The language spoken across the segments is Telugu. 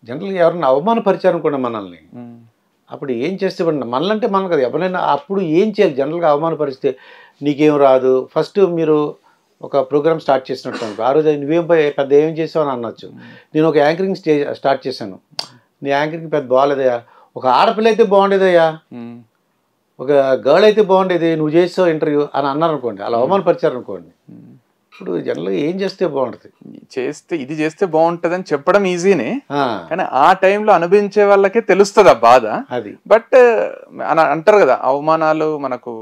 జనరల్గా ఎవరైనా అవమానపరిచారు అనుకోండి మనల్ని ఉమ్, అప్పుడు ఏం చేస్తే ఇవ్వండి మనలంటే మనం కదా ఎవరైనా అప్పుడు ఏం చేయాలి జనరల్గా అవమానపరిస్తే నీకేం రాదు ఫస్ట్ మీరు ఒక ప్రోగ్రామ్ స్టార్ట్ చేసినట్టు అనుకో ఆ రోజు నువ్వేం పోయి పెద్ద ఏం చేసావు అని అనొచ్చు నేను ఒక యాంకరింగ్ స్టేజ్ స్టార్ట్ చేశాను నీ యాంకరింగ్ పెద్ద బాగాలేదయ్యా ఒక ఆడపిల్ల అయితే బాగుండేదయ్యా ఉమ్, ఒక గర్ల్ అయితే బాగుండేది నువ్వు చేసావు ఇంటర్వ్యూ అని అన్నారు అనుకోండి అలా అవమానపరిచారు అనుకోండి ఉమ్. ఇప్పుడు జనరల్గా ఏం చేస్తే బాగుంటుంది చేస్తే ఇది చేస్తే బాగుంటది అని చెప్పడం ఈజీనే ఆ, కానీ ఆ టైంలో అనుభవించే వాళ్ళకే తెలుస్తుంది ఆ బాధ అది బట్ అని అంటారు కదా అవమానాలు మనకు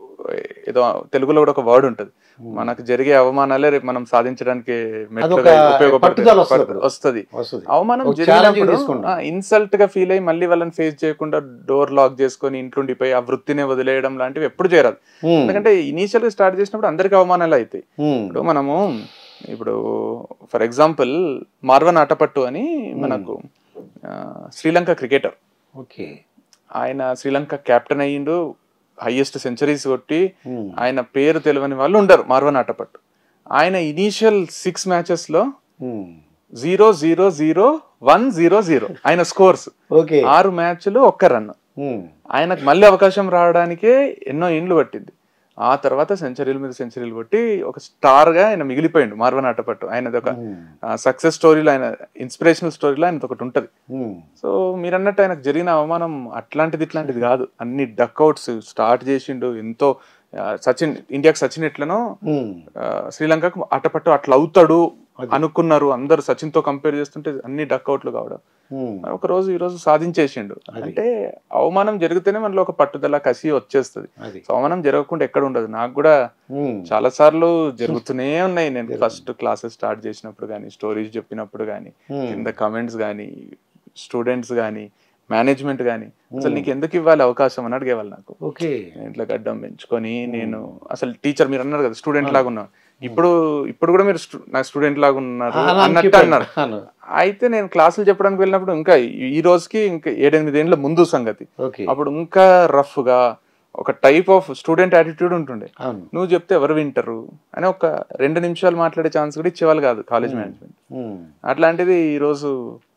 ఏదో తెలుగులో కూడా ఒక వర్డ్ ఉంటది మనకు జరిగే అవమానాలే రేపు మనం సాధించడానికి మెట్లుగా అదొక పట్టుదల వస్తది ఉపయోగపడుతుంది అప్పుడు. వస్తుంది వస్తుంది అవమానం ఒక challenge జరిగినప్పుడు తీసుకుంటాం. ఇన్సల్ట్ గా ఫీల్ అయ్యి మళ్ళీ వాళ్ళని ఫేస్ చేయకుండా డోర్ లాక్ చేసుకొని ఇంట్లో ఉండిపోయి ఆ వృత్తిని వదిలేయడం లాంటివి ఎప్పుడు చేయరాదు ఉమ్, ఎందుకంటే ఇనీషియల్ గా స్టార్ట్ చేసినప్పుడు అందరికి అవమానాలు అవుతాయి ఉమ్, ఇప్పుడు మనము ఇప్పుడు ఫర్ ఎగ్జాంపుల్ మార్వన్ ఆటపట్టు అని మనకు ఆ, శ్రీలంక క్రికెటర్ ఓకే ఆయన శ్రీలంక కెప్టెన్ అయ్యిండు హైయెస్ట్ సెంచరీస్ కొట్టి ఉమ్, ఆయన పేరు తెలియని వాళ్ళు ఉండరు మార్వన్ ఆటపట్టు ఆయన ఇనీషియల్ సిక్స్ మ్యాచెస్ లో um, zero zero zero one zero zero ఆయన స్కోర్స్ ఓకే ఆరు మ్యాచ్లు ఒక్క రన్ ఉమ్, ఆయనకు మళ్ళీ అవకాశం రావడానికే ఎన్నో ఇండ్లు పట్టింది ఆ తర్వాత సెంచరీల మీద సెంచరీలు కొట్టి ఒక స్టార్ గా ఆయన మిగిలిపోయిండు మార్వన్ ఆటపట్టు ఆయనది ఒక ఉమ్, సక్సెస్ స్టోరీలో ఆయన ఇన్స్పిరేషనల్ స్టోరీలో ఆయన ఒకటి ఉంటది ఉమ్, సో మీరు అన్నట్టు ఆయనకు జరిగిన అవమానం అట్లాంటిది ఇట్లాంటిది కాదు అన్ని డక్అవుట్స్ స్టార్ట్ చేసిండు ఎంతో ఆ, సచిన్ ఇండియాకి సచిన్ ఎట్లనో ఉమ్, ఆ, శ్రీలంకకు అటపట్టు అట్లా అవుతాడు అనుకున్నారు అందరు సచిన్ తో కంపేర్ చేస్తుంటే అన్ని డక్అవుట్లు కావడం ఉమ్, ఒక రోజు ఈ రోజు సాధించేసిండు అంటే అవమానం జరిగితేనే మనలో ఒక పట్టుదల కసి వచ్చేస్తుంది అది సో అవమానం జరగకుండా ఎక్కడ ఉండదు నాకు కూడా ఉమ్, చాలా సార్లు జరుగుతూనే ఉన్నాయి నేను ఫస్ట్ క్లాసెస్ స్టార్ట్ చేసినప్పుడు కానీ స్టోరీస్ చెప్పినప్పుడు కానీ ఉమ్, కింద కమెంట్స్ కానీ స్టూడెంట్స్ కానీ మేనేజ్మెంట్ కానీ అసలు నీకు ఎందుకు ఇవ్వాలి అవకాశం అని అడిగేవాళ్ళు నాకు ఓకే నేను ఇట్లా గడ్డం పెంచుకొని నేను అసలు టీచర్ మీరు అన్నారు కదా స్టూడెంట్ లాగా ఉన్నా ఇప్పుడు ఇప్పుడు కూడా మీరు stu- నా స్టూడెంట్ లాగా ఉన్నారు అలా అన్నట్టు చెప్పాను. అన్నారు అను. అయితే నేను క్లాసులు చెప్పడానికి వెళ్ళినప్పుడు ఇంకా ఈ- ఈ రోజుకి ఇంకా ఏడెనిమిది ఏండ్ల ముందు సంగతి ఓకే అప్పుడు ఇంకా రఫ్ గా ఒక టైప్ ఆఫ్ స్టూడెంట్ యాటిట్యూడ్ ఉంటుండే అవును నువ్వు చెప్తే ఎవరు వింటారు అని ఒక రెండు నిమిషాలు మాట్లాడే ఛాన్స్ కూడా ఇచ్చేవాళ్ళు కాదు కాలేజ్ మేనేజ్మెంట్ ఉమ్, అట్లాంటిది ఈ రోజు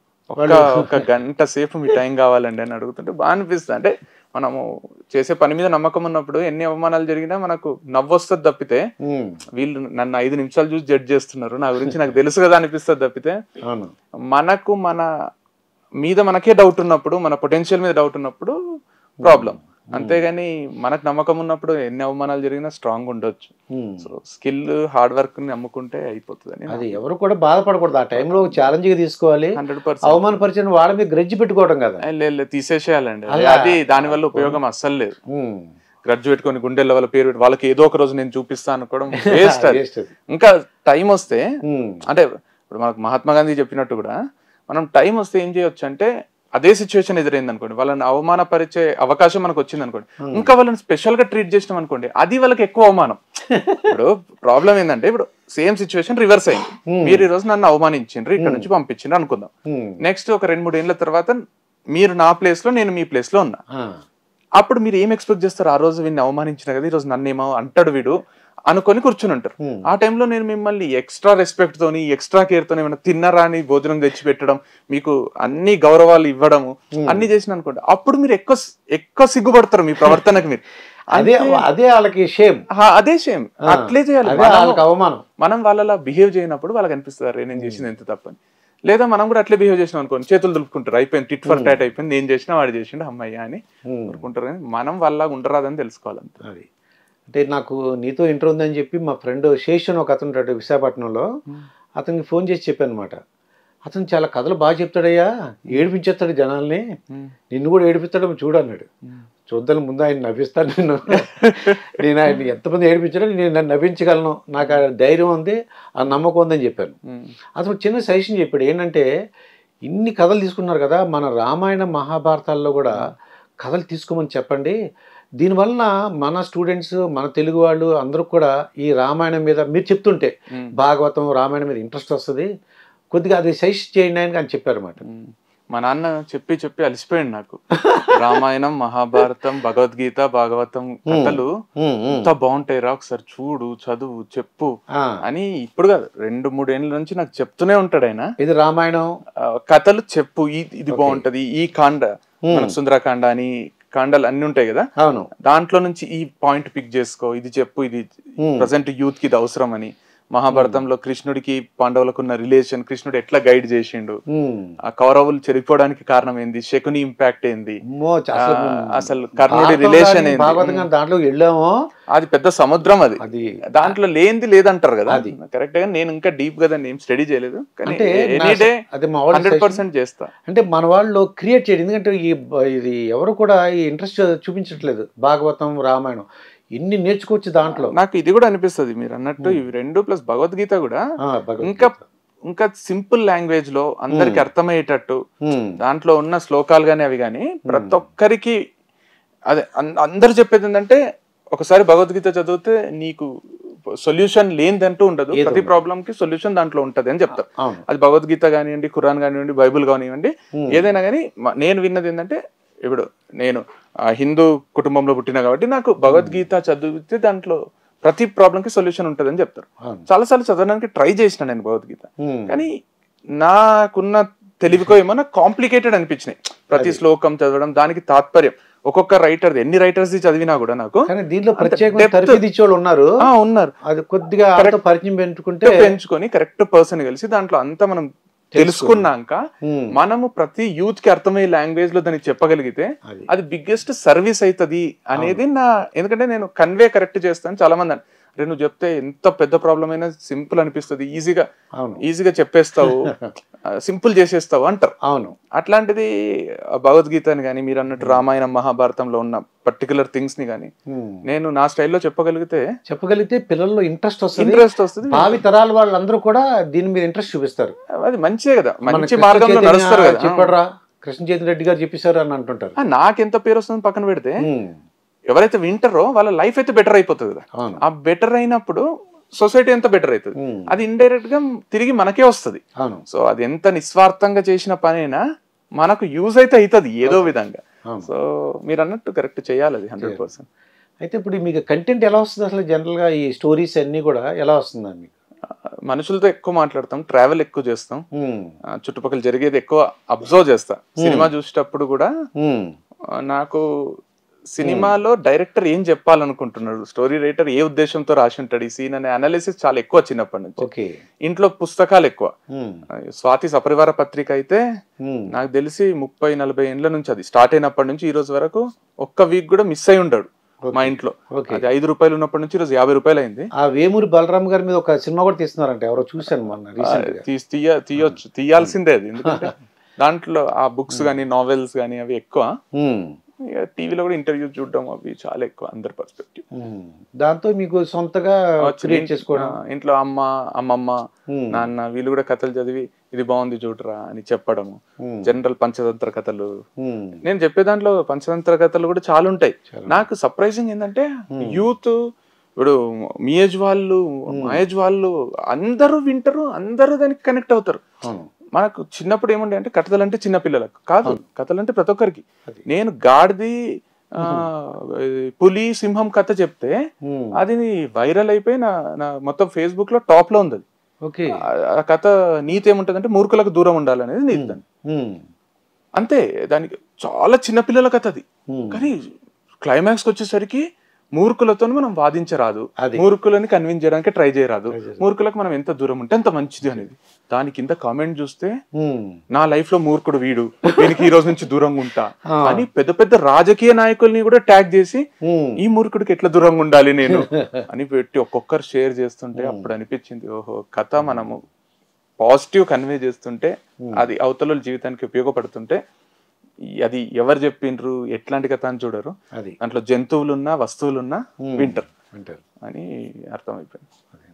ఒక ఒక గంట సేపు మీ టైం కావాలండి అని అడుగుతుంటే బాగా అనిపిస్తుంది అంటే మనము చేసే పని మీద నమ్మకం ఉన్నప్పుడు ఎన్ని అవమానాలు జరిగినా మనకు నవ్వు వస్తుంది తప్పితే ఉమ్, వీళ్ళు నన్ను ఐదు నిమిషాలు చూసి జడ్జ్ చేస్తున్నారు నా గురించి నాకు తెలుసు కదా అనిపిస్తుంది తప్పితే అవును మనకు మన మీద మనకే డౌట్ ఉన్నప్పుడు మన పొటెన్షియల్ మీద డౌట్ ఉన్నప్పుడు ప్రాబ్లం అంతేగాని మనకు నమ్మకం ఉన్నప్పుడు ఎన్ని అవమానాలు జరిగినా స్ట్రాంగ్ ఉండొచ్చు um. So skill hard work ని నమ్ముకుంటే అయిపోతుంది అది ఎవరు కూడా బాధపడకూడదు ఆ టైంలో ఛాలెంజ్ గా తీసుకోవాలి హండ్రెడ్ పర్సెంట్ అవమానపరిచిన వాళ్ళ మీద గ్రజ్జి పెట్టుకోవడం కదా తీసేసేయాలండి అది- అలా- అది దాని వల్ల ఉపయోగం అస్సలు లేదు ఉమ్, గ్రడ్జ్ పెట్టుకొని గుండెల వాళ్ళ పేరు పెట్టి వాళ్ళకి ఏదో ఒక రోజు నేను చూపిస్తాను అనుకోవడం వేస్ట్ అది Waste అది. ఇంకా టైం వస్తే ఉమ్, అంటే ఇప్పుడు మనకు మహాత్మా గాంధీ చెప్పినట్టు కూడా మనం టైం వస్తే ఏం చేయొచ్చు అంటే అదే సిచ్యువేషన్ ఎదురైంది అనుకోండి వాళ్ళని అవమానపరిచే అవకాశం మనకు వచ్చింది అనుకోండి ఇంకా వాళ్ళని స్పెషల్ గా ట్రీట్ చేసినాం అనుకోండి అది వాళ్ళకి ఎక్కువ అవమానం ఇప్పుడు ప్రాబ్లం ఏంటంటే ఇప్పుడు సేమ్ సిచ్యువేషన్ రివర్స్ అయింది మీరు ఈ రోజు నన్ను అవమానించిండ్రు ఇక్కడ నుంచి పంపించిండ్రు అనుకుందాం ఉమ్, నెక్స్ట్ ఒక రెండు మూడు ఏళ్ల తర్వాత మీరు నా ప్లేస్ లో నేను మీ ప్లేస్ లో ఉన్నా ఆ, అప్పుడు మీరు ఏం ఎక్స్పెక్ట్ చేస్తారు ఆ రోజు వీడిని అవమానించిన కదా ఈ రోజు నన్ను ఏమో అంటాడు వీడు అనుకొని కూర్చుని ఉంటారు Hmm. ఆ టైంలో నేను మిమ్మల్ని ఎక్స్ట్రా రెస్పెక్ట్ తోని ఎక్స్ట్రా కేర్ తోని ఏమైనా తిన్నరా అని భోజనం తెచ్చి పెట్టడం మీకు అన్ని గౌరవాలు ఇవ్వడము అన్ని చేసిన అనుకోండి అప్పుడు మీరు ఎక్కువ ఎక్కువ సిగ్గుపడతారు మీ ప్రవర్తనకు మీరు అదే అదే వాళ్ళకి షేమ్ ఆ, అదే సేమ్ అట్లే చేయాలి అదే మనము- వాళ్ళకి అవమానం మనం వాళ్ళలా బిహేవ్ చేయనప్పుడు వాళ్ళకి అనిపిస్తుంది అరే నేను చేసింది ఎంత తప్పని లేదా మనం కూడా అట్లే బిహేవ్ చేసినాం అనుకోండి చేతులు దులుపుకుంటారు అయిపోయింది టిట్ ఫర్ టాట్ అయిపోయింది నేను చేసినా వాడు చేసిండు అమ్మయ్య అని ఉమ్, అనుకుంటారు కానీ మనం వాళ్ళ ఉండరాదని తెలుసుకోవాలంతే అది అంటే నాకు నీతో ఇంటర్ ఉందని చెప్పి మా ఫ్రెండ్ శేషన్ ఒక అతను ఉంటాడు విశాఖపట్నంలో అతనికి ఫోన్ చేసి చెప్పాను అనమాట అతను చాలా కథలు బాగా చెప్తాడయ్యా ఏడిపించేస్తాడు జనాల్ని నిన్ను కూడా ఏడిపిస్తాడు చూడన్నాడు చూద్దాం ముందు ఆయన నవ్విస్తాను నేను నేను ఆయన ఎంతమంది ఏడిపించాడో నేను నన్ను నవ్వించగలను నాకు ఆ ధైర్యం ఉంది ఆ నమ్మకం ఉందని చెప్పాను అతను చిన్న సజెషన్ చెప్పాడు ఏంటంటే ఇన్ని కథలు తీసుకున్నారు కదా మన రామాయణ మహాభారతాల్లో కూడా కథలు తీసుకోమని చెప్పండి దీనివల్ల మన స్టూడెంట్స్ మన తెలుగు వాళ్ళు అందరూ కూడా ఈ రామాయణం మీద మీరు చెప్తుంటే భాగవతం రామాయణం మీద ఇంట్రెస్ట్ వస్తుంది కొద్దిగా అది సజెస్ట్ చేయండి అని అని చెప్పారన్నమాట మా నాన్న చెప్పి చెప్పి అలసిపోయాడు నాకు రామాయణం మహాభారతం భగవద్గీత భాగవతం కథలు ఉమ్, ఉమ్. ఎంత బాగుంటాయి రా ఒకసారి చూడు చదువు చెప్పు ఆ, అని ఇప్పుడు కాదు రెండు మూడేళ్ల నుంచి నాకు చెప్తూనే ఉంటాడు ఆయన ఇది రామాయణం ఆ, కథలు చెప్పు ఈ- ఇది బాగుంటది ఈ కాండ మన సుందరకాండ అని కాండలు అన్ని ఉంటాయి కదా అవును దాంట్లో నుంచి ఈ పాయింట్ పిక్ చేసుకో ఇది చెప్పు ఇది ప్రజెంట్ యూత్ కి ఇది అవసరం అని మహాభారతంలో కృష్ణుడికి పాండవులకు ఉన్న రిలేషన్ కృష్ణుడు ఎట్లా గైడ్ చేసిండు ఉమ్. ఆ కౌరవులు చెరిపోవడానికి కారణం ఏంది శకుని ఇంపాక్ట్ ఏంది అమ్మో, చ- అసలు ఆ, అసలు కర్ణుడి భారతం రిలేషన్ కానీ ఏంది భాగవతం కానీ దాంట్లో వెళ్ళామో అది పెద్ద సముద్రం అది అది దాంట్లో లేనిది లేదంటారు కదా అది. కరెక్ట్ గా నేను ఇంకా డీప్ గా దాన్ని ఏం స్టడీ చేయలేదు కానీ అంటే ఎనీ నా- డే అది మా వాళ్ళ హండ్రెడ్ suggestion. పర్సెంట్ చేస్తా అంటే మన వాళ్ళు క్రియేట్ చేయడం ఎందుకంటే ఈ బ- ఇది ఎవరు కూడా ఈ ఇంట్రెస్ట్ చూపించట్లేదు భాగవతం రామాయణం ఎన్ని నేర్చుకోవచ్చు దాంట్లో నాకు ఇది కూడా అనిపిస్తుంది మీరు అన్నట్టు ఇవి రెండు ప్లస్ భగవద్గీత కూడా ఆ, భగవద్గీత. ఇంకా ఇంకా సింపుల్ లాంగ్వేజ్ లో అందరికి అర్థమయ్యేటట్టు ఉమ్, దాంట్లో ఉన్న శ్లోకాలు కానీ అవి కానీ ప్రతి ఒక్కరికి అదే అన్- అందరు చెప్పేది ఏంటంటే ఒకసారి భగవద్గీత చదివితే నీకు సొల్యూషన్ లేనిదంటూ ఉండదు ఏది ప్రతి ఉండదు. ప్రాబ్లం కి సొల్యూషన్ దాంట్లో ఉంటది అని చెప్తారు అవును అది భగవద్గీత కానివ్వండి ఖురాన్ కానివ్వండి బైబుల్ కానివ్వండి Hmm. ఏదైనా కానీ నేను విన్నది ఏంటంటే ఇప్పుడు నేను ఆ, హిందూ కుటుంబంలో పుట్టినా కాబట్టి నాకు భగవద్గీత చదివితే దాంట్లో ప్రతి ప్రాబ్లం కి సొల్యూషన్ ఉంటుంది అని చెప్తారు అవును చాలాసార్లు చదవడానికి ట్రై చేసిన నేను భగవద్గీత ఉమ్, కానీ నాకున్న తెలివికో ఏమో నాకు కాంప్లికేటెడ్ అనిపించినాయి ప్రతి శ్లోకం చదవడం దానికి తాత్పర్యం ఒక్కొక్క రైటర్ ఎన్ని రైటర్స్ చదివినా కూడా నాకు కానీ దీంట్లో అంత ప్రత్యేకంగా depth- తరఫీదు ఇచ్చేవాళ్ళు ఉన్నారు ఆ ఉన్నారు అది కొద్దిగా వాళ్ళతో పరిచయం పెంచుకుంటే పెంచుకొని కరెక్ట్ పర్సన్ కలిసి దాంట్లో అంతా మనం తెలుసుకున్నాక ఉమ్, మనము ప్రతి యూత్ కి అర్థమయ్యే లాంగ్వేజ్ లో దానికి చెప్పగలిగితే అది అది బిగ్గెస్ట్ సర్వీస్ అవుతుంది అనేది నా ఎందుకంటే నేను కన్వే కరెక్ట్ చేస్తాను చాలా మంది అన్- అరే నువ్వు చెప్తే ఎంత పెద్ద ప్రాబ్లం అయినా సింపుల్ అనిపిస్తుంది ఈజీగా అవును ఈజీగా చెప్పేస్తావు సింపుల్ చేసేస్తావు అంటారు అవును అట్లాంటిది ఆ భగవద్గీతని కానీ మీరు అన్నట్టు రామాయణం మహాభారతంలో ఉన్న పర్టికులర్ థింగ్స్ ని కానీ ఉమ్. నేను నా స్టైల్లో చెప్పగలిగితే చెప్పగలిగితే పిల్లల్లో ఇంట్రెస్ట్ వస్తుంది ఇంట్రెస్ట్ వస్తుంది భావి తరాల వాళ్ళందరూ కూడా దీని మీద ఇంట్రెస్ట్ చూపిస్తారు అది మంచిదే కదా మన మంచి కృష్ణ మార్గంలో చైతన్య నడుస్తారు కదా చెప్పాడురా కృష్ణ చైతన్య రెడ్డి గారు చెప్పేశారు అని అంటుంటారు ఆ, నాకెంత పేరు వస్తుంది పక్కన పెడితే ఉమ్, ఎవరైతే వింటారో వాళ్ళ లైఫ్ అయితే బెటర్ అయిపోతుంది కదా అవును ఆ బెటర్ అయినప్పుడు సొసైటీ ఎంత బెటర్ అవుతుంది ఉమ్, అది ఇండైరెక్ట్ గా తిరిగి మనకే వస్తుంది అవును సో అది ఎంత నిస్వార్థంగా చేసిన పనైనా మనకు యూజ్ అయితే అవుతుంది ఏదో విధంగా అవును. సో మీరు అన్నట్టు కరెక్ట్ చేయాలి అది హండ్రెడ్ పర్సెంట్ అయితే ఇప్పుడు మీకు కంటెంట్ ఎలా వస్తుంది అసలు జనరల్ గా ఈ స్టోరీస్ అన్ని కూడా ఎలా వస్తుంది మీకు మనుషులతో ఎక్కువ మాట్లాడతాం ట్రావెల్ ఎక్కువ చేస్తాం ఉమ్, ఆ, చుట్టుపక్కల జరిగేది ఎక్కువ అబ్జర్వ్ చేస్తా సినిమా చూసేటప్పుడు కూడా ఉమ్, ఆ, నాకు సినిమాలో డైరెక్టర్ ఏం చెప్పాలనుకుంటున్నాడు స్టోరీ రైటర్ ఏ ఉద్దేశంతో రాసి ఉంటాడు ఈ సీన్ అనే అనాలిసిస్ చాలా ఎక్కువ చిన్నప్పటి నుంచి ఓకే ఇంట్లో పుస్తకాలు ఎక్కువ ఉమ్, ఆ, స్వాతి సపరివార పత్రిక అయితే ఉమ్, నాకు తెలిసి ముప్పై నలభై ఏండ్ల నుంచి అది స్టార్ట్ అయినప్పటి నుంచి ఈ రోజు వరకు ఒక్క వీక్ కూడా మిస్ అయి ఉంటాడు మా ఇంట్లో ఓకే అది ఐదు రూపాయలు ఉన్నప్పటి నుంచి ఈ రోజు యాభై రూపాయలు అయింది ఆ వేమూరి బలరాం గారి మీద ఒక సినిమా కూడా తీస్తున్నారంట ఎవరో చూశాను మొన్న రీసెంట్ గా తీస్- తీయ తీయొచ్చు తీయాల్సిందే అది ఎందుకంటే దాంట్లో ఆ బుక్స్ కానీ నావెల్స్ కానీ అవి ఎక్కువ ఉమ్, ఇక టీవీలో కూడా ఇంటర్వ్యూ చూడడం అవి చాలా ఎక్కువ అందరి పర్స్పెక్టివ్ ఉమ్. దాంతో మీకు సొంతగా క్రియేట్ చేసుకోవడం ఇంట్లో అమ్మ అమ్మమ్మ ఉమ్, నాన్న వీళ్ళు కూడా కథలు చదివి ఇది బాగుంది చూడరా అని చెప్పడము ఉమ్, జనరల్ పంచతంత్ర కథలు ఉమ్, నేను చెప్పే దాంట్లో పంచతంత్ర కథలు కూడా చాలా ఉంటాయి చాలా. నాకు సర్ప్రైజింగ్ ఏంటంటే యూత్ ఇప్పుడు మీ ఏజ్ వాళ్ళు మా ఏజ్ వాళ్ళు అందరూ వింటారు అందరూ దానికి కనెక్ట్ అవుతారు అవును మనకు చిన్నప్పుడు ఏముండే అంటే కథలు అంటే చిన్న పిల్లలకు కాదు కథలు అంటే ప్రతి ఒక్కరికి అది. నేను గాడిది ఆ, పులి సింహం కథ చెప్తే ఉమ్, అది వైరల్ అయిపోయి నా నా మొత్తం ఫేస్బుక్ లో టాప్ లో ఉంది అది. ఓకే ఆ ఆ కథ నీతి ఏముంటదంటే మూర్ఖులకు దూరం ఉండాలనేది నీతి దాని ఉమ్, అంతే దానికి చాలా చిన్న పిల్లల కథ అది ఉమ్, కానీ క్లైమాక్స్ వచ్చేసరికి మూర్ఖులతో మనం వాదించరాదు అది. మూర్ఖులని కన్విన్స్ చేయడానికి ట్రై చేయరాదు Try చేయరాదు. మూర్ఖులకు మనం ఎంత దూరం ఉంటే అంత మంచిది అనేది దాని కింద కామెంట్ చూస్తే ఉమ్, నా లైఫ్ లో మూర్ఖుడు వీడు వీనికి ఈ రోజు నుంచి దూరంగా ఉంటా ఆ. అని పెద్ద పెద్ద రాజకీయ నాయకుల్ని కూడా ట్యాగ్ చేసి ఉమ్, ఈ మూర్ఖుడికి ఎట్లా దూరంగా ఉండాలి నేను అని పెట్టి ఒక్కొక్కరు షేర్ చేస్తుంటే అప్పుడు అనిపించింది ఓహో కథ మనము పాజిటివ్ కన్వే చేస్తుంటే అది అవతల జీవితానికి ఉపయోగపడుతుంటే ఈ- అది ఎవరు చెప్పిండ్రు ఎట్లాంటి కథ అని చూడరు అది దాంట్లో జంతువులున్నా వస్తువులున్నా వింటర్ వింటారు అని అర్థమైపోయింది అదే.